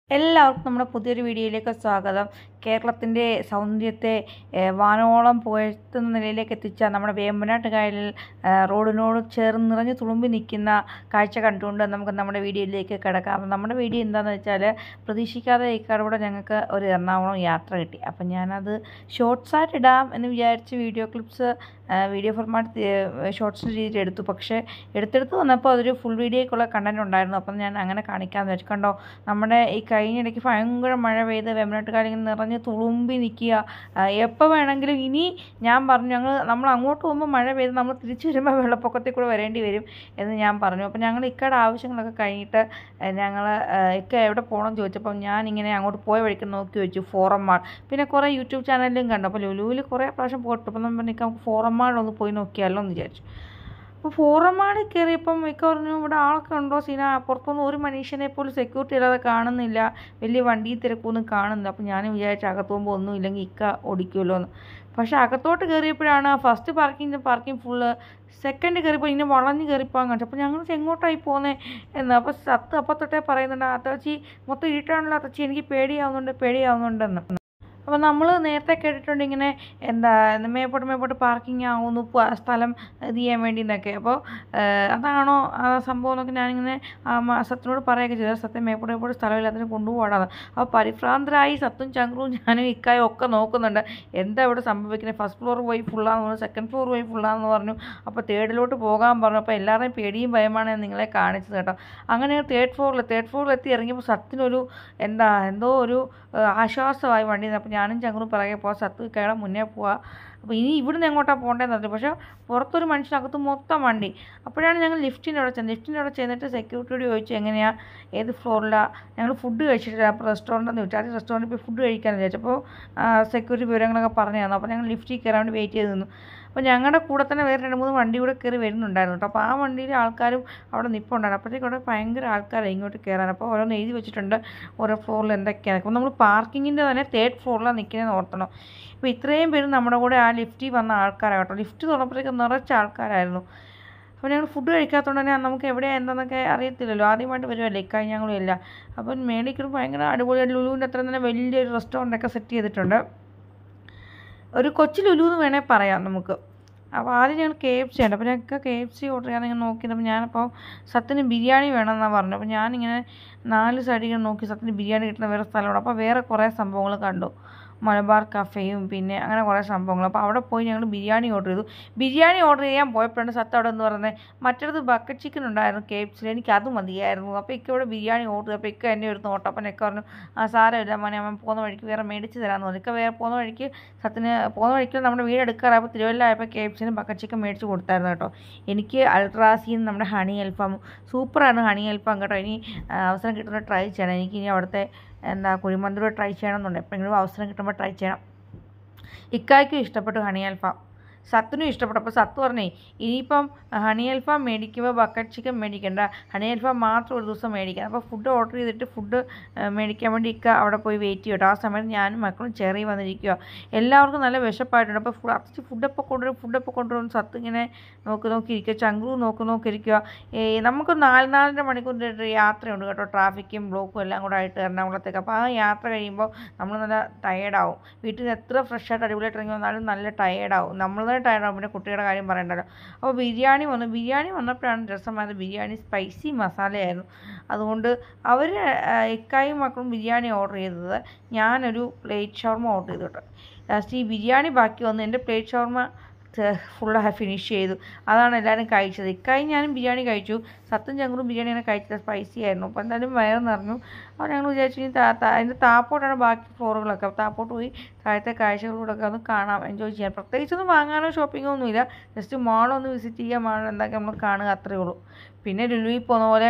എല്ലാവർക്കും നമ്മുടെ പുതിയൊരു വീഡിയോയിലേക്ക് സ്വാഗതം കേരളത്തിൻ്റെ സൗന്ദര്യത്തെ ഏഹ്, വാനോളം പുകഴ്ത്തുന്ന നിലയിലേക്ക് എത്തിച്ച നമ്മുടെ വേമ്പനാട്ട് കായലിൽ ഏഹ്, റോഡിനോട് ചേർന്ന് നിറഞ്ഞു തുളുമ്പി നിൽക്കുന്ന കാഴ്ച കണ്ടുകൊണ്ട് നമുക്ക് നമ്മുടെ വീഡിയോയിലേക്ക് കിടക്കാം അപ്പം നമ്മുടെ വീഡിയോ എന്താണെന്ന് വെച്ചാൽ പ്രതീക്ഷിക്കാതെ ഇക്കാടൂടെ ഞങ്ങൾക്ക് ഒരു എറണാകുളം യാത്ര കിട്ടി അപ്പം ഞാനത് ഷോർട്സായിട്ട് ഇടാം എന്ന് വിചാരിച്ച് വീഡിയോ ക്ലിപ്സ് വീഡിയോ ഫോർമാറ്റ് ഷോർട്സിൻ്റെ രീതിയിൽ എടുത്തു പക്ഷേ എടുത്തെടുത്ത് വന്നപ്പോൾ അതൊരു ഫുൾ വീഡിയോയ്ക്കുള്ള കണ്ടൻറ് ഉണ്ടായിരുന്നു അപ്പം ഞാൻ അങ്ങനെ കാണിക്കാമെന്ന് വെച്ചു കണ്ടോ നമ്മുടെ ഈ കഴിഞ്ഞിടയ്ക്ക് ഭയങ്കര മഴ പെയ്ത് വേമ്പനാട്ടുകാരിൽ ഇങ്ങനെ നിറഞ്ഞ് തുളുമ്പി നിൽക്കുക എപ്പോൾ വേണമെങ്കിലും ഇനി ഞാൻ പറഞ്ഞു ഞങ്ങൾ നമ്മൾ അങ്ങോട്ട് പോകുമ്പോൾ മഴ പെയ്ത് നമ്മൾ തിരിച്ചു വരുമ്പോൾ വെള്ളപ്പൊക്കത്തിൽ കൂടെ വരേണ്ടി വരും എന്ന് ഞാൻ പറഞ്ഞു അപ്പോൾ ഞങ്ങൾ ഇക്കയുടെ ആവശ്യങ്ങളൊക്കെ കഴിഞ്ഞിട്ട് ഞങ്ങൾ ഇക്ക എവിടെ പോകണം എന്ന് ചോദിച്ചപ്പോൾ ഞാനിങ്ങനെ അങ്ങോട്ട് പോയ വഴിക്ക് നോക്കി വെച്ചു ഫോറം മാൾ പിന്നെ കുറേ യൂട്യൂബ് ചാനലിലും കണ്ടു അപ്പോൾ ലുലുവിൽ കുറേ പ്രാവശ്യം പോയിട്ട് അപ്പോൾ നമ്മൾ പറഞ്ഞു നമുക്ക് ഫോറം മാളിലൊന്ന് പോയി നോക്കിയാലോ എന്ന് വിചാരിച്ചു അപ്പോൾ ഫോറം മാളിൽ കയറിയപ്പം മിക്ക പറഞ്ഞു ഇവിടെ ആളൊക്കെ ഉണ്ടോ സീന പുറത്തൊന്നും ഒരു മനുഷ്യനെ പോലും സെക്യൂരിറ്റി ഇല്ലാതെ കാണുന്നില്ല വലിയ വണ്ടി തിരക്കൊന്നും കാണുന്നില്ല അപ്പോൾ ഞാൻ വിചാരിച്ചു അകത്ത് പോകുമ്പോൾ ഒന്നും ഇല്ലെങ്കിൽ ഇക്ക ഓടിക്കുമല്ലോ എന്ന് പക്ഷേ അകത്തോട്ട് കയറിയപ്പോഴാണ് first parking parking full second കയറിയപ്പോൾ ഇങ്ങനെ വളഞ്ഞ് കയറിപ്പോകാൻ കാണിച്ചു അപ്പോൾ ഞങ്ങൾ എങ്ങോട്ടായി പോകുന്നത് എന്ന് അപ്പോൾ സത്ത് അപ്പം തൊട്ടേ പറയുന്നുണ്ട് അത്തച്ചി മൊത്തം ഇരുട്ടാണല്ലോ അത്തച്ചി എനിക്ക് പേടിയാവുന്നുണ്ട് പേടിയാവുന്നുണ്ടെന്ന് അപ്പോൾ നമ്മൾ നേരത്തെ കേട്ടിട്ടുണ്ട് ഇങ്ങനെ എന്താ മേപ്പോട്ട് മേപ്പോട്ട് പാർക്കിംഗ് ആവുന്നു പ- സ്ഥലം ഇത് ചെയ്യാൻ വേണ്ടി എന്നൊക്കെ അപ്പോൾ അതാണോ ആ സംഭവം എന്നൊക്കെ ഞാനിങ്ങനെ ആ മ- സത്യനോട് പറയുകയൊക്കെ ചെയ്തു സത്യം മേപ്പോട്ട് മേപ്പോട്ട് സ്ഥലമില്ലാത്തതിന് കൊണ്ടുപോകാടാന്ന് അപ്പോൾ പരിഭ്രാന്തരായി സത്തും ചങ്ക്രും ഞാനും ഇക്കായും ഒക്കെ നോക്കുന്നുണ്ട് എന്താ ഇവിടെ സംഭവിക്കുന്നത് ഫസ്റ്റ് ഫ്ലോർ പോയി ഫുള്ളാന്ന് പറഞ്ഞു സെക്കൻഡ് ഫ്ലോർ പോയി ഫുള്ളാന്ന് പറഞ്ഞു അപ്പോൾ തേർഡിലോട്ട് പോകാൻ പറഞ്ഞു അപ്പോൾ എല്ലാവരുടെയും പേടിയും ഭയമാണ് ഞാൻ നിങ്ങളെ കാണിച്ചത് കേട്ടോ അങ്ങനെ തേർഡ് ഫ്ലോറിൽ തേർഡ് ഫ്ലോറിൽ എത്തി ഇറങ്ങിയപ്പോൾ സത്തിനൊരു എന്താ എന്തോ ഒരു ഏഹ്, ആശ്വാസമായി വണ്ടി അപ്പോൾ ഞാനും ചങ്ങറും പിറകെ പോവാം സത്ത് കയറാൻ മുന്നേ പോവാം അപ്പോൾ ഇനി ഇവിടുന്ന് എങ്ങോട്ടാണ് പോകേണ്ടതെന്ന് അറിയില്ല പക്ഷേ പുറത്തൊരു മനുഷ്യനകത്ത് മൊത്തം വണ്ടി അപ്പോഴാണ് ഞങ്ങൾ ലിഫ്റ്റിൻ്റെ അവിടെ ചെന്നത് ലിഫ്റ്റിൻ്റെ അവിടെ ചെന്നിട്ട് സെക്യൂരിറ്റിയോട് ചോദിച്ചു എങ്ങനെയാണ് ഏത് ഫ്ലോറിലാണ് ഞങ്ങൾ ഫുഡ് കഴിച്ചിട്ടില്ല അപ്പോൾ റെസ്റ്റോറൻറ്റ് എന്ന് ചോദിച്ചു ആദ്യം റെസ്റ്റോറൻറ്റിൽ പോയി ഫുഡ് കഴിക്കാമെന്ന് വിചാരിച്ചപ്പോൾ സെക്യൂരിറ്റി വിവരങ്ങളൊക്കെ പറഞ്ഞു തന്നു അപ്പോൾ ഞങ്ങൾ ലിഫ്റ്റിൽ കയറാൻ വേണ്ടി വെയിറ്റ് ചെയ്ത് നിന്നു അപ്പോൾ ഞങ്ങളുടെ കൂടെ തന്നെ വേറെ രണ്ട് മൂന്ന് വണ്ടി കൂടെ കയറി വരുന്നുണ്ടായിരുന്നു കേട്ടോ അപ്പോൾ ആ വണ്ടിയിൽ ആൾക്കാരും അവിടെ നിൽപ്പുണ്ടായിരുന്നു അപ്പോഴത്തേക്കും അവിടെ ഭയങ്കര ആൾക്കാരാണ് ഇങ്ങോട്ട് കയറാൻ അപ്പോൾ ഓരോന്ന് എഴുതി വെച്ചിട്ടുണ്ട് ഓരോ ഫ്ലോറിൽ എന്തൊക്കെയാണ് അപ്പോൾ നമ്മൾ പാർക്കിങ്ങിൻ്റെ തന്നെ തേർഡ് ഫ്ലോറിലാണ് നിൽക്കുന്നതെന്ന് ഓർത്തണം അപ്പോൾ ഇത്രയും പേര് നമ്മുടെ കൂടെ ആ ലിഫ്റ്റിൽ വന്ന ആൾക്കാരാണ് കേട്ടോ ലിഫ്റ്റ് തുറന്നപ്പോഴത്തേക്ക് നിറച്ച ആൾക്കാരായിരുന്നു അപ്പോൾ ഞങ്ങൾ ഫുഡ് കഴിക്കാത്തതുകൊണ്ട് തന്നെ നമുക്ക് എവിടെയാണ് എന്താണെന്നൊക്കെ അറിയത്തില്ലല്ലോ ആദ്യമായിട്ട് വരുമല്ലേ ഇക്കായി ഞങ്ങളും ഇല്ല അപ്പം മേളിക്കൽ ഭയങ്കര അടിപൊളിയായിട്ട് ലുലുവിൻ്റെ അത്ര തന്നെ വലിയൊരു റെസ്റ്റോറൻ്റൊക്കെ സെറ്റ് ചെയ്തിട്ടുണ്ട് ഒരു കൊച്ചു ലുലു എന്ന് വേണേൽ പറയാം നമുക്ക് അപ്പോൾ ആദ്യം ഞങ്ങൾ കെ എഫ് സി ഉണ്ട് അപ്പോൾ ഞങ്ങൾക്ക് കെ എഫ് സി ഓർഡർ ചെയ്യാൻ ഇങ്ങനെ നോക്കിയപ്പോൾ ഞാനപ്പോൾ സത്തിന് ബിരിയാണി വേണമെന്നാണ് പറഞ്ഞു അപ്പോൾ ഞാനിങ്ങനെ നാല് സൈഡിൽ ഇങ്ങനെ നോക്കി സത്തിന് ബിരിയാണി കിട്ടുന്ന വേറെ സ്ഥലമുണ്ട് അപ്പോൾ വേറെ കുറേ സംഭവങ്ങൾ കണ്ടു മലബാർ കഫേയും പിന്നെ അങ്ങനെ കുറേ സംഭവങ്ങൾ അപ്പോൾ അവിടെ പോയി ഞങ്ങൾ ബിരിയാണി ഓർഡർ ചെയ്തു ബിരിയാണി ഓർഡർ ചെയ്യാൻ പോയപ്പോഴാണ് സത്ത് അവിടെ എന്ന് പറയുന്നത് മറ്റേടത്ത് ബക്കറ്റ് ചിക്കൻ ഉണ്ടായിരുന്നു കെ എഫ് സിയിൽ എനിക്ക് അത് മതിയായിരുന്നു അപ്പോൾ ഇക്ക ഇവിടെ ബിരിയാണി ഓർഡർ ചെയ്തു അപ്പോൾ ഇക്ക എന്നെ ഒരു നോട്ടം അപ്പം എക്ക പറഞ്ഞു ആ സാരമില്ല മോനെ അവൻ പോകുന്ന വഴിക്ക് വേറെ മേടിച്ച് തരാമെന്ന് പറഞ്ഞു ഇക്ക വേറെ പോകുന്ന വഴിക്ക് സത്തിന് പോകുന്ന വഴിക്ക് നമ്മുടെ വീട് എടുക്കാറായപ്പോൾ തിരുവല്ല ആയപ്പോൾ കെ എഫ് സിന് ബക്കറ്റ് ചിക്കൻ മേടിച്ച് കൊടുത്തായിരുന്നു കേട്ടോ എനിക്ക് അൾട്രാസിന്ന് നമ്മുടെ ഹണി അൽഫാം സൂപ്പറാണ് ഹണി അൽഫാം കേട്ടോ ഇനി ആ, അവസരം കിട്ടുമ്പോൾ ട്രൈ ചെയ്യണം എനിക്ക് ഇനി അവിടുത്തെ എന്താ കുഴിമന്തിലൂടെ ട്രൈ ചെയ്യണമെന്നുണ്ട് എപ്പോഴെങ്കിലും അവസരം കിട്ടുമ്പോൾ ട്രൈ ചെയ്യണം ഇക്കായ്ക്കും ഇഷ്ടപ്പെട്ടു ഹണി അൽഫാം സത്തിനും ഇഷ്ടപ്പെട്ടു അപ്പോൾ സത്ത് പറഞ്ഞേ ഇനിയിപ്പം ഹണി അൽഫാം മേടിക്കുമ്പോൾ ബക്കറ്റ് ചിക്കൻ മേടിക്കണ്ട ഹണി അൽഫാം മാത്രം ഒരു ദിവസം മേടിക്കാം അപ്പോൾ ഫുഡ് ഓർഡർ ചെയ്തിട്ട് ഫുഡ് മേടിക്കാൻ വേണ്ടി ഇക്ക അവിടെ പോയി വെയിറ്റ് ചെയ്യും കേട്ടോ ആ സമയത്ത് ഞാനും മക്കളും ചെറിയ വന്നിരിക്കുക എല്ലാവർക്കും നല്ല വിശപ്പായിട്ടുണ്ട് അപ്പോൾ ഫുഡ് അത്തിച്ച് ഫുഡപ്പോൾ കൊണ്ടുവരും ഫുഡപ്പോൾ കൊണ്ടുവരും സത്ത് ഇങ്ങനെ നോക്കി നോക്കി ഇരിക്കുക ചങ്കും നോക്കി നോക്കി ഇരിക്കുക ഏ, നമുക്ക് നാല് നാലര മണിക്കൂറിൻ്റെ ഒരു യാത്രയുണ്ട് കേട്ടോ ട്രാഫിക്കും ബ്ലോക്കും എല്ലാം കൂടെ ആയിട്ട് എറണാകുളത്തേക്ക് അപ്പോൾ ആ യാത്ര കഴിയുമ്പോൾ നമ്മൾ നല്ല ടയേർഡാവും വീട്ടിൽ നിന്ന് എത്ര ഫ്രഷ് ആയിട്ട് അടിപൊളിയായിട്ട് ഇറങ്ങി വന്നാലും നല്ല ടയേർഡാവും നമ്മൾ തന്നെ ടയേർഡാവും പിന്നെ കുട്ടിയുടെ കാര്യം പറയണ്ടല്ലോ അപ്പോൾ ബിരിയാണി വന്നു ബിരിയാണി വന്നപ്പോഴാണ് രസമായത് ബിരിയാണി സ്പൈസി മസാലയായിരുന്നു അതുകൊണ്ട് അവർ ഇക്കായും മക്കളും ബിരിയാണി ഓർഡർ ചെയ്തത് ഞാനൊരു പ്ലേറ്റ് ഷവർമ ഓർഡർ ചെയ്തു കേട്ടോ ലാസ്റ്റ് ഈ ബിരിയാണി ബാക്കി വന്നു എൻ്റെ പ്ലേറ്റ് ഷവർമ ഫുള്ള് ഫിനിഷ് ചെയ്തു അതാണ് എല്ലാവരും കഴിച്ചത് ഇക്കായി ഞാനും ബിരിയാണി കഴിച്ചു സത്തും ചങ്കുറും ബിരിയാണി അങ്ങനെ കഴിച്ചത് സ്പൈസി ആയിരുന്നു അപ്പോൾ എന്തായാലും വയറ് നിറഞ്ഞു അപ്പോൾ ഞങ്ങൾ വിചാരിച്ചു ഇനി താ താ- അതിൻ്റെ താപ്പോട്ടാണ് ബാക്കി ഫ്ലോറുകളൊക്കെ അപ്പോൾ താപ്പോട്ട് പോയി താഴത്തെ കാഴ്ചകളൂടൊക്കെ ഒന്ന് കാണാം എൻജോയ് ചെയ്യാൻ പ്രത്യേകിച്ചൊന്നും വാങ്ങാനോ ഷോപ്പിങ്ങോ ഒന്നുമില്ല ജസ്റ്റ് മാളൊന്ന് വിസിറ്റ് ചെയ്യുക മാൾ എന്തൊക്കെ നമ്മൾ കാണുക അത്രയേ ഉള്ളൂ പിന്നെ ലുലുവിൽ പോകുന്ന പോലെ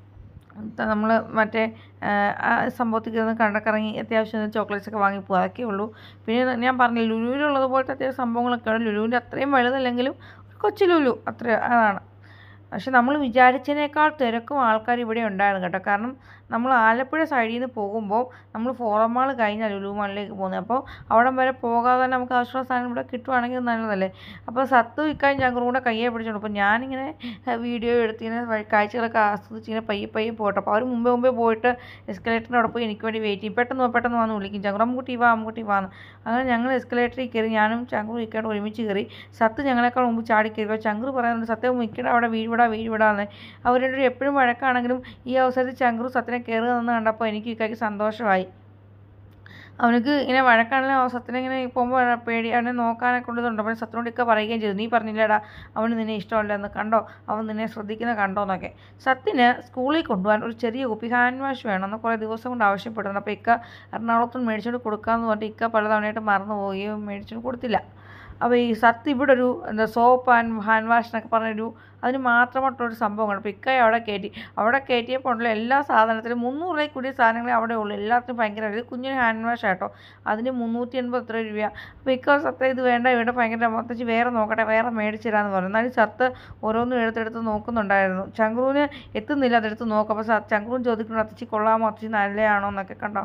നമ്മൾ മറ്റേ ആ, ആ സംഭവത്തിൽ കയറുന്ന കണ്ടക്കിറങ്ങി അത്യാവശ്യം ചോക്ലേറ്റ്സ് ഒക്കെ വാങ്ങി പോകുക അതൊക്കെ ഉള്ളൂ പിന്നെ ഞാൻ പറഞ്ഞില്ല ലുലുവിലുള്ളത് പോലത്തെ അത്യാവശ്യം സംഭവങ്ങളൊക്കെ ഉണ്ട് ലുലുവിൻ്റെ അത്രയും വലുതല്ലെങ്കിലും ഒരു കൊച്ചു ലുലു അത്ര അതാണ് പക്ഷെ നമ്മൾ വിചാരിച്ചതിനേക്കാൾ തിരക്കും ആൾക്കാർ ഇവിടെ ഉണ്ടായിരുന്നു കേട്ടോ കാരണം നമ്മൾ ആലപ്പുഴ സൈഡിൽ നിന്ന് പോകുമ്പോൾ നമ്മൾ ഫോറം മാൾ കഴിഞ്ഞാൽ ലുലു മാളിലേക്ക് പോകുന്നത് അപ്പോൾ അവിടം വരെ പോകാതെ തന്നെ നമുക്ക് ആവശ്യമുള്ള സാധനം ഇവിടെ കിട്ടുവാണെങ്കിൽ നല്ലതല്ലേ അപ്പോൾ സത്തു ഇക്കായും ചങ്കുറും കൂടെ കയ്യെ പിടിച്ചോണ്ട് അപ്പോൾ ഞാനിങ്ങനെ വീഡിയോ എടുത്തിങ്ങനെ വഴി- കാഴ്ചകളൊക്കെ ആസ്വദിച്ച് ഇങ്ങനെ പയ്യെ പയ്യെ പോട്ടെ അപ്പോൾ അവർ മുമ്പേ മുമ്പേ പോയിട്ട് എസ്കലേറ്ററിൻ്റെ അവിടെ പോയി എനിക്ക് വേണ്ടി വെയിറ്റ് ചെയ്യും പെട്ടെന്ന് വാ, പെട്ടെന്ന് വന്ന് വിളിക്കും ചങ്കുറ അമ്മുക്കുട്ടി വാ അമ്മുക്കുട്ടി വാന്ന് അങ്ങനെ ഞങ്ങൾ എസ്കലേറ്ററിൽ കയറി ഞാനും ചങ്കുറും ഇക്കയോട് ഒരുമിച്ച് കയറി സത്ത് ഞങ്ങളെക്കാൾ മുമ്പ് ചാടി കയറി അപ്പോൾ ചങ്കുറ് പറയുന്നുണ്ട് സത്യം ഇക്കയുടെ അവിടെ വീട് വിടാ വീട് വിടാന്ന് അവർ രണ്ടുപേരും എപ്പോഴും വഴക്കാണെങ്കിലും ഈ അവസരത്തിൽ ചങ്കുറു സത്തിനെ കയറി നിന്ന് കണ്ടപ്പോൾ എനിക്ക് ഇക്കയ്ക്ക് സന്തോഷമായി അവനക്ക് ഇങ്ങനെ വഴക്കാണെങ്കിലും സത്തിനെ ഇങ്ങനെ പോകുമ്പോൾ പേടി അവനെ നോക്കാനൊക്കെ ഉള്ളതുണ്ട് അപ്പോൾ സത്തിനോട് ഇക്ക പറയുകയും ചെയ്തു നീ പറഞ്ഞില്ലേടാ അവന് നിന്നെ ഇഷ്ടമല്ല എന്ന് കണ്ടോ അവൻ നിന്നെ ശ്രദ്ധിക്കുന്ന കണ്ടോ എന്നൊക്കെ സത്തിന് സ്കൂളിൽ കൊണ്ടുപോകാൻ ഒരു ചെറിയ കുപ്പി ഹാൻഡ് വാഷ് വേണമെന്ന് കുറേ ദിവസം കൊണ്ട് ആവശ്യപ്പെടുന്നു അപ്പോൾ ഇക്ക എറണാകുളത്തുനിന്ന് മേടിച്ചുകൊണ്ട് കൊടുക്കാമെന്ന് പറഞ്ഞിട്ട് ഇക്ക പലതവണയായിട്ട് മറന്നു പോവുകയും മേടിച്ചുകൊണ്ട് കൊടുത്തില്ല അപ്പോൾ ഈ സത്ത് ഇവിടെ ഒരു എന്താ സോപ്പ് ആൻഡ് ഹാൻഡ് വാഷ് എന്നൊക്കെ പറഞ്ഞൊരു അതിന് മാത്രമായിട്ടുള്ളൊരു സംഭവമാണ് അപ്പോൾ ഇക്കയെ അവിടെ കയറ്റി അവിടെ കയറ്റിയപ്പോൾ ഉള്ള എല്ലാ സാധനത്തിലും മുന്നൂറ് രൂപയിൽ കൂടിയ സാധനങ്ങളെ അവിടെ ഉള്ളൂ എല്ലാത്തിനും ഭയങ്കര ഇത് കുഞ്ഞൊരു ഹാൻഡ് വാഷ് ആട്ടോ അതിന് മുന്നൂറ്റി എൺപത് എത്ര രൂപയാണ് അപ്പോൾ ഇക്ക സത്ത ഇത് വേണ്ട ഇവിടെ ഭയങ്കര മൊത്തച്ച് വേറെ നോക്കട്ടെ വേറെ മേടിച്ചു തരാമെന്ന് പറഞ്ഞു എന്നാലും സത്ത് ഓരോന്നും എടുത്തെടുത്ത് നോക്കുന്നുണ്ടായിരുന്നു ചങ്കുറുവിന് എത്തുന്നില്ല അതെടുത്ത് നോക്കും അപ്പോൾ സ- ചങ്കുറും ചോദിക്കുന്നു അത്തച്ചി കൊള്ളാമോ അത്തച്ചി നല്ലതാണോ എന്നൊക്കെ കണ്ടോ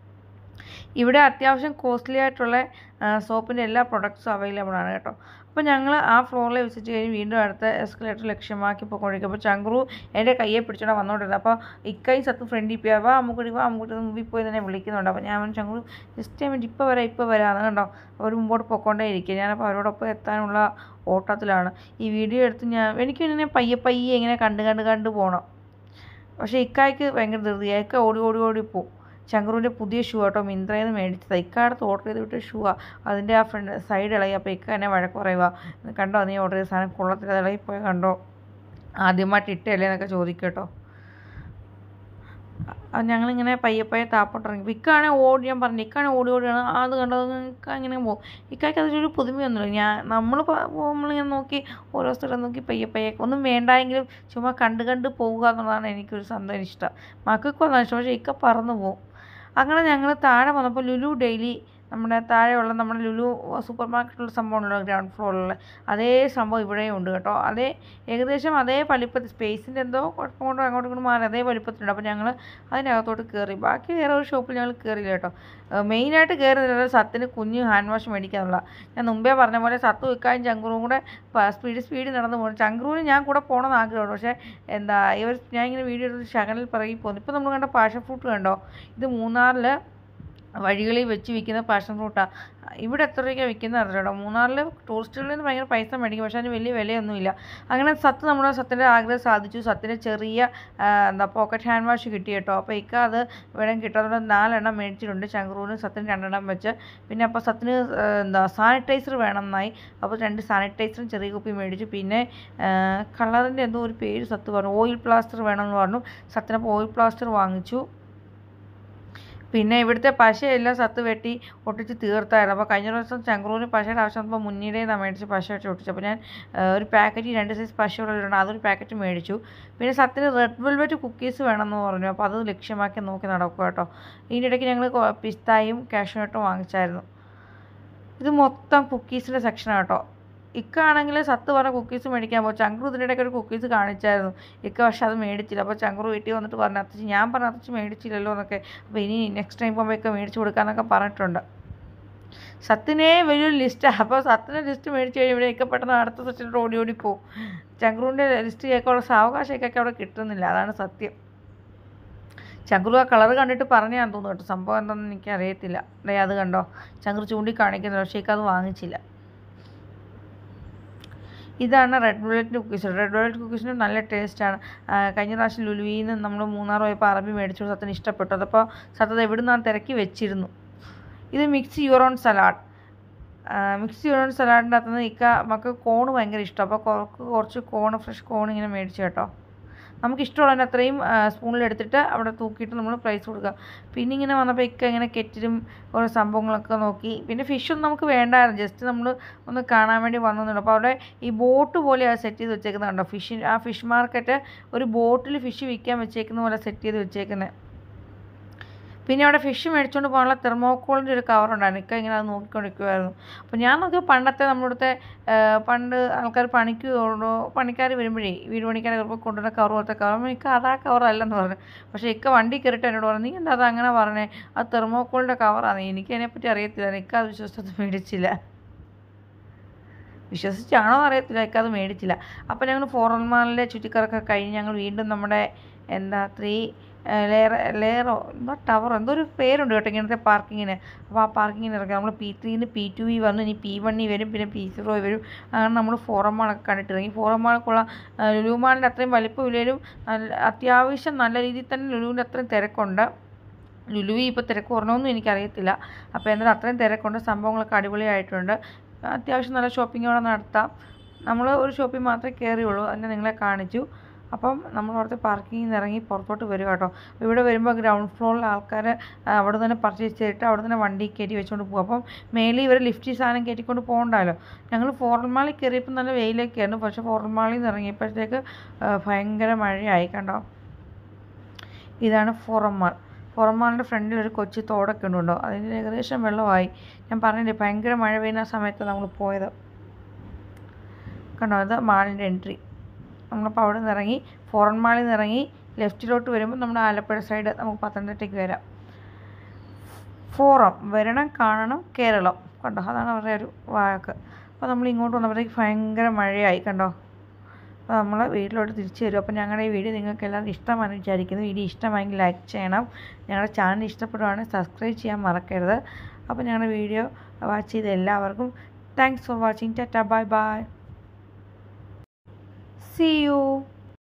ഇവിടെ അത്യാവശ്യം കോസ്റ്റ്ലി ആയിട്ടുള്ള സോപ്പിൻ്റെ എല്ലാ പ്രൊഡക്ട്സും അവൈലബിൾ ആണ് കേട്ടോ അപ്പോൾ ഞങ്ങൾ ആ ഫ്ലോറിൽ വിസിറ്റ് കഴിഞ്ഞ് വീണ്ടും അടുത്ത എസ്കലേറ്റർ ലക്ഷ്യമാക്കി പോയിക്കൊണ്ടിരിക്കും അപ്പോൾ ചങ്ക്രു എൻ്റെ കയ്യെ പിടിച്ചോണ്ട് വന്നുകൊണ്ടിരുന്നത് അപ്പോൾ ഇക്കൈ സത്ത് ഫ്രണ്ടിൽ പോയി വാ അമ്മുക്കുടി വാ അമ്മുക്കുടി മുമ്പിൽ പോയി തന്നെ വിളിക്കുന്നുണ്ട് അപ്പോൾ ഞാൻ പറഞ്ഞു, ചങ്ക്രു ജസ്റ്റ് മിനിറ്റ് ഇപ്പോൾ വരാം ഇപ്പോൾ വരാമെന്ന് കണ്ടോ അവർ മുമ്പോട്ട് പൊക്കോണ്ടേ ഇരിക്കുക ഞാനപ്പോൾ അവരോടൊപ്പം എത്താനുള്ള ഓട്ടത്തിലാണ് ഈ വീഡിയോ എടുത്ത് ഞാൻ എനിക്ക് ഇങ്ങനെ പയ്യെ പയ്യെ ഇങ്ങനെ കണ്ട് കണ്ട് കണ്ട് പോകണം പക്ഷേ ഇക്കായ്ക്ക് ഭയങ്കര ധൃതിയായി ഇക്ക ഓടി ഓടി ഓടി പോവും ചങ്കുറുവിൻ്റെ പുതിയ ഷൂ കേട്ടോ മിന്ത്രയിൽ നിന്ന് മേടിച്ചത് ഇക്കാടത്ത് ഓർഡർ ചെയ്ത് വിട്ട ഷൂ ആ അതിൻ്റെ ആ ഫ്രണ്ട് സൈഡ് ഇളകി അപ്പോൾ ഇക്ക എന്നെ വഴക്ക് പറയുക കണ്ടോ നീ ഓർഡർ ചെയ്ത സാധനം കൊള്ളത്തില്ല അത് ഇളകിപ്പോയി കണ്ടോ ആദ്യമായിട്ട് ഇട്ടല്ലേ എന്നൊക്കെ ചോദിക്കും കേട്ടോ അ- ഞങ്ങളിങ്ങനെ പയ്യെ പയ്യെ താപ്പോട്ടിറങ്ങി ഇക്കാണെ ഓടി ഞാൻ പറഞ്ഞു ഇക്കാണെ ഓടി ഓടിയാണ് ആ, അത് കണ്ടോ അത് ഇക്ക ഇങ്ങനെ പോകും ഇക്കായ്ക്ക് അതിലൊരു പുതുമയൊന്നുമില്ല ഞാൻ നമ്മൾ നമ്മളിങ്ങനെ നോക്കി ഓരോ സ്ഥലം നോക്കി പയ്യെ പയ്യെ ഒന്നും വേണ്ടായെങ്കിലും ചുമ്മാ കണ്ട് കണ്ട് പോവുക എന്നുള്ളതാണ് എനിക്കൊരു സന്തോഷം ഇഷ്ടം മക്കൾക്കൊന്നും ഇഷ്ടം പക്ഷേ ഇക്ക പറന്നു പോകും അങ്ങനെ ഞങ്ങൾ താഴെ വന്നപ്പോൾ ലുലു ഡെയിലി നമ്മുടെ താഴെയുള്ള നമ്മുടെ ലുലു സൂപ്പർ മാർക്കറ്റിലുള്ള സംഭവമുണ്ടല്ലോ ഗ്രൗണ്ട് ഫ്ലോറിലുള്ള അതേ സംഭവം ഇവിടെയും ഉണ്ട് കേട്ടോ അതേ ഏകദേശം അതേ വലിപ്പത്തിൽ സ്പേസിൻ്റെ എന്തോ കുഴപ്പം കൊണ്ടോ അങ്ങോട്ടും ഇങ്ങോട്ടും മാറി അതേ വലിപ്പത്തിലുണ്ട് അപ്പോൾ ഞങ്ങൾ അതിനകത്തോട്ട് കയറി ബാക്കി വേറെ ഒരു ഷോപ്പിൽ ഞങ്ങൾ കയറിയില്ല കേട്ടോ മെയിനായിട്ട് കയറുന്നില്ല സത്തിന് കുഞ്ഞ് ഹാൻഡ് വാഷ് മേടിക്കാനുള്ള ഞാൻ മുമ്പേ പറഞ്ഞ പോലെ സത്തു വിൽക്കാനും ചങ്കുറും കൂടെ സ്പീഡ് സ്പീഡിൽ നടന്നു പോകും ചങ്കുറുവിന് ഞാൻ കൂടെ പോകണമെന്ന് ആഗ്രഹമുണ്ട് പക്ഷേ എന്താ ഇവർ ഞാൻ ഇങ്ങനെ വീഡിയോ എടുത്ത് ശകലിൽ പിറകി പോകുന്നു ഇപ്പോൾ നമ്മൾ കണ്ട പാഷൻ ഫ്രൂട്ട് കണ്ടോ ഇത് മൂന്നാറിൽ വഴികളിൽ വെച്ച് വിൽക്കുന്ന പാഷൻ ഫ്രൂട്ടാണ് ഇവിടെ എത്ര രൂപയ്ക്കാണ് വിൽക്കുന്നത് അറിഞ്ഞോ മൂന്നാറിൽ ടൂറിസ്റ്റുകളിൽ നിന്ന് ഭയങ്കര പൈസ മേടിക്കും പക്ഷേ അതിന് വലിയ വിലയൊന്നുമില്ല അങ്ങനെ സത്ത് നമ്മുടെ സത്തിൻ്റെ ആഗ്രഹം സാധിച്ചു സത്തിന് ചെറിയ ആ, എന്താ പോക്കറ്റ് ഹാൻഡ് വാഷ് കിട്ടി കേട്ടോ അപ്പോൾ ഇക്ക അത് വേണം കിട്ടാതെ നാലെണ്ണം മേടിച്ചിട്ടുണ്ട് ചങ്ക്രൂന് സത്തിന് രണ്ടെണ്ണം വെച്ച് പിന്നെ അപ്പോൾ സത്തിന് ആ, എന്താ സാനിറ്റൈസർ വേണമെന്നായി അപ്പോൾ രണ്ട് സാനിറ്റൈസറും ചെറിയ കുപ്പി മേടിച്ചു പിന്നെ കളറിൻ്റെ എന്തോ ഒരു പേര് സത്ത് പറഞ്ഞു ഓയിൽ പ്ലാസ്റ്റർ വേണമെന്ന് പറഞ്ഞു സത്തിനപ്പോൾ ഓയിൽ പ്ലാസ്റ്റർ വാങ്ങിച്ചു പിന്നെ ഇവിടുത്തെ പശയെല്ലാം സത്ത് വെട്ടി ഒട്ടിച്ച് തീർത്തായിരുന്നു അപ്പോൾ കഴിഞ്ഞ ദിവസം ചങ്ക്രൂന് പശയുടെ ആവശ്യം വന്നപ്പോൾ മുന്നിലേ നിന്നാണ് മേടിച്ച് പശ വെച്ച് ഒട്ടിച്ചു അപ്പോൾ ഞാൻ ആ, ഒരു പാക്കറ്റ് രണ്ട് സൈസ് പശയുള്ളതുണ്ട് അതൊരു പാക്കറ്റ് മേടിച്ചു പിന്നെ സത്തിന് റെഡ് വെൽവെറ്റ് കുക്കീസ് വേണമെന്ന് പറഞ്ഞു അപ്പോൾ അത് ലക്ഷ്യമാക്കി നോക്കി നടക്കുക കേട്ടോ ഇതിൻ്റെ ഇടയ്ക്ക് ഞങ്ങൾ പിസ്തായും കാഷ്യൂനട്ടും വാങ്ങിച്ചായിരുന്നു ഇത് മൊത്തം കുക്കീസിൻ്റെ സെക്ഷനാണ് കേട്ടോ ഇക്ക ആണെങ്കിൽ സത്ത് പറഞ്ഞ കുക്കീസ് മേടിക്കാൻ പോകും ചങ്ക്രു ഇതിൻ്റെ ഇടയ്ക്ക് ഒരു കുക്കീസ് കാണിച്ചായിരുന്നു ഇക്ക പക്ഷെ അത് മേടിച്ചില്ല അപ്പോൾ ചങ്ക്രു വീട്ടിൽ വന്നിട്ട് പറഞ്ഞു അത്തച്ച് ഞാൻ പറഞ്ഞ അത്തച്ച് മേടിച്ചില്ലല്ലോ എന്നൊക്കെ അപ്പോൾ ഇനി നെക്സ്റ്റ് ടൈം പോകുമ്പോൾ ഒക്കെ മേടിച്ച് കൊടുക്കാന്നൊക്കെ പറഞ്ഞിട്ടുണ്ട് സത്തിനെ വലിയൊരു ലിസ്റ്റാണ് അപ്പോൾ സത്തിൻ്റെ ലിസ്റ്റ് മേടിച്ച് കഴിയുമ്പോൾ ഇക്ക പെട്ടെന്ന് അടുത്ത സെക്ഷനിൽ ഓടി ഓടി പോകും ചങ്ക്രുവിൻ്റെ ലിസ്റ്റ് കേൾക്കാനുള്ള സാവകാശമൊക്കെ അവിടെ കിട്ടുന്നില്ല അതാണ് സത്യം ചങ്കുറു ആ കളർ കണ്ടിട്ട് പറഞ്ഞാന്ന് തോന്നുന്നു കേട്ടോ സംഭവം എന്താണെന്ന് എനിക്ക് അറിയത്തില്ല ഡേ അത് കണ്ടോ ചങ്കുറു ചൂണ്ടി കാണിക്കുന്നത് പക്ഷേ അത് വാങ്ങിച്ചില്ല ഇതാണ് red velvet cookies red velvet കുക്കീസിന് നല്ല ടേസ്റ്റാണ് കഴിഞ്ഞ പ്രാവശ്യം ലുലുവിൽ നിന്ന് നമ്മൾ മൂന്നാർ പോയപ്പോൾ അറബി മേടിച്ചു സത്തിന് ഇഷ്ടപ്പെട്ടു അതപ്പോൾ സത്തത് എവിടെ നിന്നാണ് തിരക്കി വെച്ചിരുന്നു ഇത് mix your own salad mix your own സലാഡിൻ്റെ അകത്ത് നിന്ന് ഇക്ക മക്കൾക്ക് കോണ് ഭയങ്കര ഇഷ്ടം അപ്പോൾ കുറച്ച് കുറച്ച് കോണ് ഫ്രഷ് കോൺ ഇങ്ങനെ മേടിച്ചു കേട്ടോ നമുക്ക് ഇഷ്ടമുള്ളതിന് അത്രയും സ്പൂണിൽ എടുത്തിട്ട് അവിടെ തൂക്കിയിട്ട് നമ്മൾ പ്രൈസ് കൊടുക്കുക പിന്നെ ഇങ്ങനെ വന്നപ്പോൾ ഇക്ക ഇങ്ങനെ കെറ്റിലും ഓരോ സംഭവങ്ങളൊക്കെ നോക്കി പിന്നെ ഫിഷൊന്നും നമുക്ക് വേണ്ടായിരുന്നു ജസ്റ്റ് നമ്മൾ ഒന്ന് കാണാൻ വേണ്ടി വന്നിട്ടുണ്ട് അപ്പോൾ അവിടെ ഈ ബോട്ട് പോലെയാണ് സെറ്റ് ചെയ്ത് വെച്ചേക്കുന്നത് കണ്ടോ ഫിഷ് ആ ഫിഷ് മാർക്കറ്റ് ഒരു ബോട്ടിൽ ഫിഷ് വിൽക്കാൻ വെച്ചേക്കുന്ന പോലെ സെറ്റ് ചെയ്ത് വെച്ചേക്കുന്നത് പിന്നെ അവിടെ ഫിഷ് മേടിച്ചുകൊണ്ട് പോകാനുള്ള തെർമോക്കോളിൻ്റെ ഒരു കവറുണ്ടായിരുന്നു ഇക്ക ഇങ്ങനെ അത് നോക്കിക്കൊണ്ടിരിക്കുമായിരുന്നു അപ്പോൾ ഞാൻ നോക്കിയ പണ്ടത്തെ നമ്മുടെ പണ്ട് ആൾക്കാർ പണിക്ക് കൊണ്ടോ പണിക്കാർ വരുമ്പോഴേ വീട് പണിക്കാർ ചിലപ്പോൾ കൊണ്ടുവരുന്ന കവർ പോലത്തെ കവർ ഇക്ക അതാ കവറല്ലെന്ന് പറഞ്ഞു പക്ഷേ ഇക്ക വണ്ടി കയറിയിട്ട് എന്നോട് പറഞ്ഞു നീ എന്താ അത് അങ്ങനെ പറഞ്ഞേ അത് തെർമോക്കോളിൻ്റെ കവറാണ് എനിക്ക് അതിനെപ്പറ്റി അറിയത്തില്ല ഇക്ക അത് വിശ്വസിച്ചത് മേടിച്ചില്ല വിശ്വസിച്ചാണോ അറിയത്തില്ല ഇക്ക അത് മേടിച്ചില്ല അപ്പോൾ ഞങ്ങൾ ഫോറൻ മാളിലെ ചുറ്റിക്കറൊക്കെ കഴിഞ്ഞ് ഞങ്ങൾ വീണ്ടും നമ്മുടെ എന്താ ത്രീ ലെയർ ലെയറോ എന്തോ ടവറോ എന്തോ ഒരു പേരുണ്ട് കേട്ടോ ഇങ്ങനത്തെ പാർക്കിങ്ങിന് അപ്പോൾ ആ പാർക്കിങ്ങിന് ഇറങ്ങി നമ്മൾ പി ത്രീന്ന് പി ടു വി വന്നു ഇനി പി വണ്ണി വരും പിന്നെ പി സീറോ വരും അങ്ങനെ നമ്മൾ ഫോറം മാളൊക്കെ കണ്ടിട്ട് ഇറങ്ങി ഫോറം മാളൊക്കെയുള്ള ലുലു മാളിൻ്റെ അത്രയും വലിപ്പമില്ലേലും നല്ല അത്യാവശ്യം നല്ല രീതിയിൽ തന്നെ ലുലുവിൻ്റെ അത്രയും തിരക്കുണ്ട് ലുലുവി ഇപ്പോൾ തിരക്ക് കുറഞ്ഞൊന്നും എനിക്കറിയത്തില്ല അപ്പോൾ എന്നാലും അത്രയും തിരക്കുണ്ട് സംഭവങ്ങളൊക്കെ അടിപൊളിയായിട്ടുണ്ട് അത്യാവശ്യം നല്ല ഷോപ്പിംഗ് അവിടെ നടത്താം നമ്മൾ ഒരു ഷോപ്പിൽ മാത്രമേ കയറിയുള്ളൂ അതിനെ നിങ്ങളെ കാണിച്ചു അപ്പം നമ്മൾ അവിടുത്തെ പാർക്കിങ്ങിൽ നിന്ന് ഇറങ്ങി പുറത്തോട്ട് വരും കേട്ടോ ഇവിടെ വരുമ്പോൾ ഗ്രൗണ്ട് ഫ്ലോറിൽ ആൾക്കാർ അവിടെ തന്നെ പർച്ചേസ് ചെയ്തിട്ട് അവിടെ തന്നെ വണ്ടി കയറ്റി വെച്ചുകൊണ്ട് പോകും അപ്പം മേളിൽ ഇവർ ലിഫ്റ്റിൽ സാധനം കയറ്റിക്കൊണ്ട് പോകണ്ടല്ലോ ഞങ്ങൾ ഫോറൻ മാളിൽ കയറിയപ്പോൾ നല്ല വെയിലൊക്കെയായിരുന്നു പക്ഷേ ഫോറൻ മാളിൽ നിന്ന് ഇറങ്ങിയപ്പോഴത്തേക്ക് ഭയങ്കര മഴയായി കണ്ടോ ഇതാണ് ഫോറൻ മാൾ ഫോറൻ മാളിൻ്റെ ഫ്രണ്ടിൽ ഒരു കൊച്ചു തോടൊക്കെ ഉണ്ടോ അതിന് ഏകദേശം വെള്ളമായി ഞാൻ പറഞ്ഞില്ലേ ഭയങ്കര മഴ പെയ്യുന്ന സമയത്ത് നമ്മൾ പോയത് കണ്ടോ അത് മാളിൻ്റെ എൻട്രി നമ്മളപ്പോൾ അവിടെ നിന്ന് ഇറങ്ങി ഫോറൻ മാളിൽ നിന്ന് ഇറങ്ങി ലെഫ്റ്റിലോട്ട് വരുമ്പോൾ നമ്മുടെ ആലപ്പുഴ സൈഡ് നമുക്ക് പത്തനംതിട്ടയ്ക്ക് വരാം ഫോറം വരണം കാണണം കേരളം കണ്ടോ അതാണ് അവരുടെ ഒരു വാക്ക് അപ്പോൾ നമ്മൾ ഇങ്ങോട്ട് വന്നപ്പോഴത്തേക്ക് ഭയങ്കര മഴയായി കണ്ടോ അപ്പോൾ നമ്മൾ വീട്ടിലോട്ട് തിരിച്ചു വരും അപ്പോൾ ഞങ്ങളുടെ ഈ വീഡിയോ നിങ്ങൾക്ക് എല്ലാവർക്കും ഇഷ്ടമാണെന്ന് വിചാരിക്കുന്നു വീഡിയോ ഇഷ്ടമായെങ്കിൽ ലൈക്ക് ചെയ്യണം ഞങ്ങളുടെ ചാനൽ ഇഷ്ടപ്പെടുവാണെങ്കിൽ സബ്സ്ക്രൈബ് ചെയ്യാൻ മറക്കരുത് അപ്പോൾ ഞങ്ങളുടെ വീഡിയോ വാച്ച് ചെയ്ത എല്ലാവർക്കും താങ്ക്സ് ഫോർ വാച്ചിങ് ടാറ്റ ബൈ ബൈ See you.